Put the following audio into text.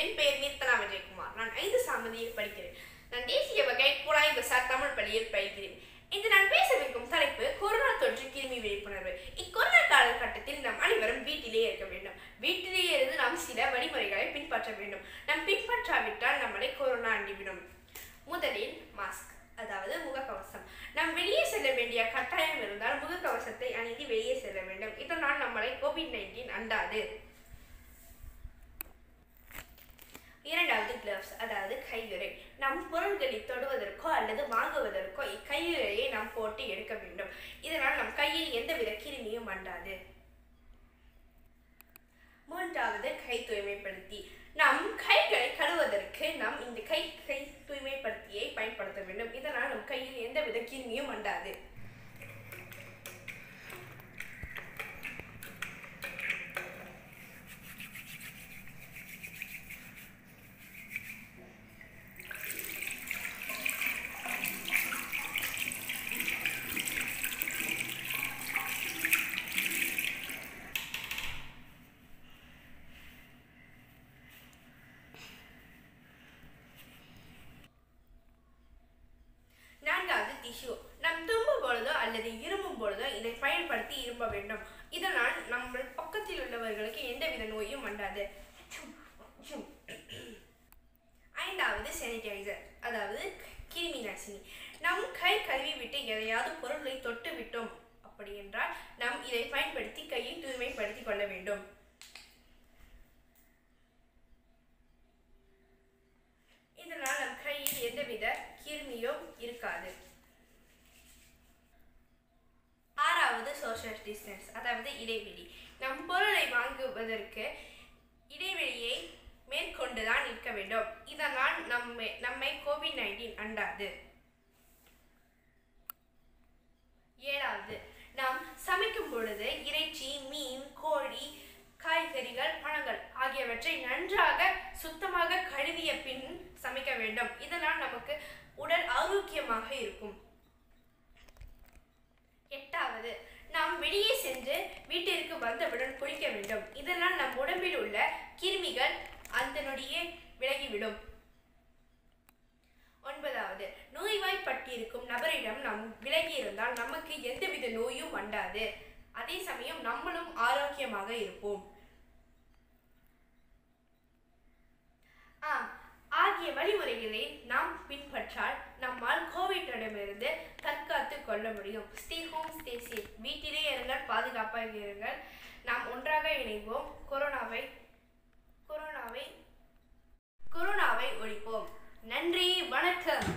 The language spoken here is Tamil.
என் பெயர் நிர்த்தனா விஜயகுமார் நான் ஐந்து சாமதியில் படிக்கிறேன் நான் தேசிய வகை குழாய் பசார் தமிழ் பள்ளியில் பயில்கிறேன் இன்று நான் பேசவிருக்கும் தலைப்பு கொரோனா தொற்று கிருமி விழிப்புணர்வு இக்கொரோனா காலகட்டத்தில் நாம் அனைவரும் வீட்டிலே இருக்க வேண்டும் வீட்டிலே இருந்து நாம் சில வழிமுறைகளை பின்பற்ற வேண்டும் நாம் பின்பற்றாவிட்டால் நம்மளை கொரோனா அண்டிவிடும் முதலில் மாஸ்க் அதாவது முகக்கவசம் நாம் வெளியே செல்ல வேண்டிய கட்டாயம் இருந்தால் முகக்கவசத்தை அணிந்து வெளியே செல்ல வேண்டும் இதனால் நம்மளை கோவிட் நைன்டீன் அண்டாது இரண்டாவது கிளவ்ஸ் அதாவது கையுறை நம் பொருட்களை தொடுவதற்கோ அல்லது வாங்குவதற்கோ இக்கையுறையை நாம் போட்டு எடுக்க வேண்டும் இதனால் நம் கையில் எந்தவித கிருமியும் அண்டாது மூன்றாவது கை தூய்மைப்படுத்தி நம் கைகளை கழுவதற்கு நாம் இந்த கை கை தூய்மைப்படுத்தியை பயன்படுத்த வேண்டும் இதனால் நம் கையில் எந்தவித கிருமியும் அண்டாது நான்காவது டிஷ்யூ நம் தும்பும் பொழுதோ அல்லது இருமும் பொழுதோ இதை பயன்படுத்தி இரும்ப வேண்டும் இதனால் நம்ம பக்கத்தில் உள்ளவர்களுக்கு எந்தவித நோயும் அண்டாது ஐந்தாவது சானிடைசர் அதாவது கிருமி நாசினி நம் கை கழுவி விட்டு எதையாவது பொருளை தொட்டு விட்டோம் அப்படி என்றால் நாம் இதை பயன்படுத்தி கையை தூய்மைப்படுத்திக் கொள்ள வேண்டும் இதனால் நம் கையில் எந்தவித கிருமியும் இருக்காது ஆறாவது சோஷியல் டிஸ்டன்ஸ் அதாவது இடைவெளி நம் பொருளை வாங்குவதற்கு இடைவெளியை மேற்கொண்டுதான் இருக்க வேண்டும் இதனால் நம்மை நம்மை கோவிட் நைன்டீன் அண்டாது ஏழாவது நாம் சமைக்கும் பொழுது இறைச்சி மீன் கோழி காய்கறிகள் பழங்கள் ஆகியவற்றை நன்றாக சுத்தமாக கழுவிய பின் சமைக்க வேண்டும் இதனால் நமக்கு உடல் ஆரோக்கியமாக இருக்கும் எட்டாவது நாம் வெளியே சென்று வீட்டிற்கு வந்தவுடன் குளிக்க வேண்டும் இதனால் நம் உடம்பில் உள்ள கிருமிகள் அந்த நொடியே விலகிவிடும் ஒன்பதாவது நோய்வாய்ப்பட்டிருக்கும் நபரிடம் நாம் விலகி இருந்தால் நமக்கு எந்தவித நோயும் அண்டாது அதே சமயம் நம்மளும் ஆரோக்கியமாக இருப்போம் ஆம் ஆகிய வழிமுறைகளை நாம் பின்பற்றால் நம்மால் கோவிட்டிடமிருந்து தற்காத்து கொள்ள முடியும் ஸ்டே ஹோம் ஸ்டே சேஃப் வீட்டிலே இருங்கள் பாதுகாப்பாக இருங்கள் நாம் ஒன்றாக இணைவோம் கொரோனாவை கொரோனாவை கொரோனாவை ஒழிப்போம் நன்றி வணக்கம்